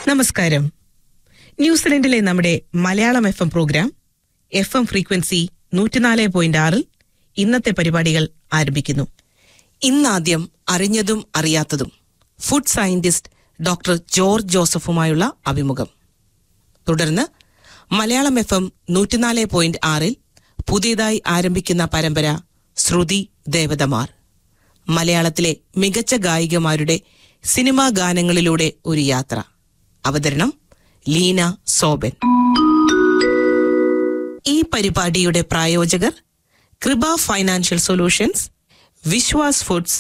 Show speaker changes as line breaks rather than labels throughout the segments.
നമസ്കാരം ന്യൂസിലൻഡിലെ നമ്മുടെ Malayalam F M program F M frequency നൂറ്റിനാല് പോയിന്റ് ആറിൽ ഇന്നത്തെ പരിപാടികൾ ആരംഭിക്കുന്നു ഇന്നാദ്യം അറിഞ്ഞതും അറിയാത്തതും ഫുഡ് സയന്റിസ്റ്റ് ഡോക്ടർ ജോർജ് ജോസഫുമായുള്ള അഭിമുഖം തുടർന്ന് മലയാളം എഫ് എം നൂറ്റിനാല് പോയിന്റ് ആറിൽ പുതിയതായി ആരംഭിക്കുന്ന പരമ്പര ശ്രുതി ദേവതമാർ മലയാളത്തിലെ മികച്ച ഗായികമാരുടെ സിനിമാ ഗാനങ്ങളിലൂടെ ഒരു യാത്ര അവതരണം ലീന സോബൻ ഈ പരിപാടിയുടെ പ്രായോജകർ കൃപ ഫൈനാൻഷ്യൽ സൊല്യൂഷൻസ് വിശ്വാസ് ഫുഡ്സ്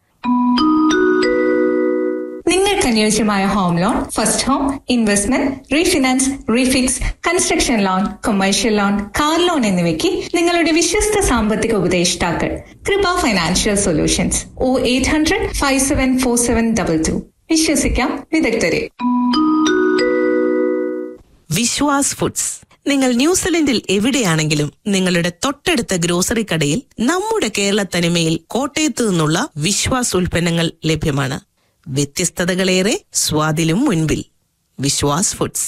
നിങ്ങൾക്ക് അനുയോജ്യമായ home loan first home investment refinance refix construction loan commercial loan car loan എന്നിവയ്ക്ക് നിങ്ങളുടെ വിശ്വസ്ത സാമ്പത്തിക ഉപദേഷ്ടാക്കൾ Kripa financial solutions O eight hundred five seven four seven double two വിശ്വസിക്കാം വിദഗ്ധരെ
വിശ്വാസ് ഫുഡ്സ് നിങ്ങൾ ന്യൂസിലൻഡിൽ എവിടെയാണെങ്കിലും നിങ്ങളുടെ തൊട്ടടുത്ത ഗ്രോസറി കടയിൽ നമ്മുടെ കേരള തനിമയിൽ കോട്ടയത്ത് നിന്നുള്ള വിശ്വാസ് ഉൽപ്പന്നങ്ങൾ ലഭ്യമാണ് വ്യത്യസ്തതകളേറെ സ്വാദിലും മുൻപിൽ വിശ്വാസ് ഫുഡ്സ്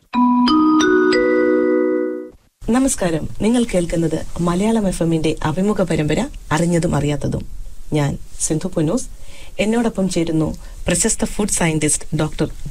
നമസ്കാരം നിങ്ങൾ കേൾക്കുന്നത് മലയാളം എഫ് എമ്മിന്റെ അഭിമുഖ പരമ്പര അറിഞ്ഞതും അറിയാത്തതും ഞാൻ സിന്ധു പൊന്നൂസ് എന്നോടൊപ്പം ചേരുന്നു പ്രശസ്ത ഫുഡ് സയന്റിസ്റ്റ് ഡോക്ടർ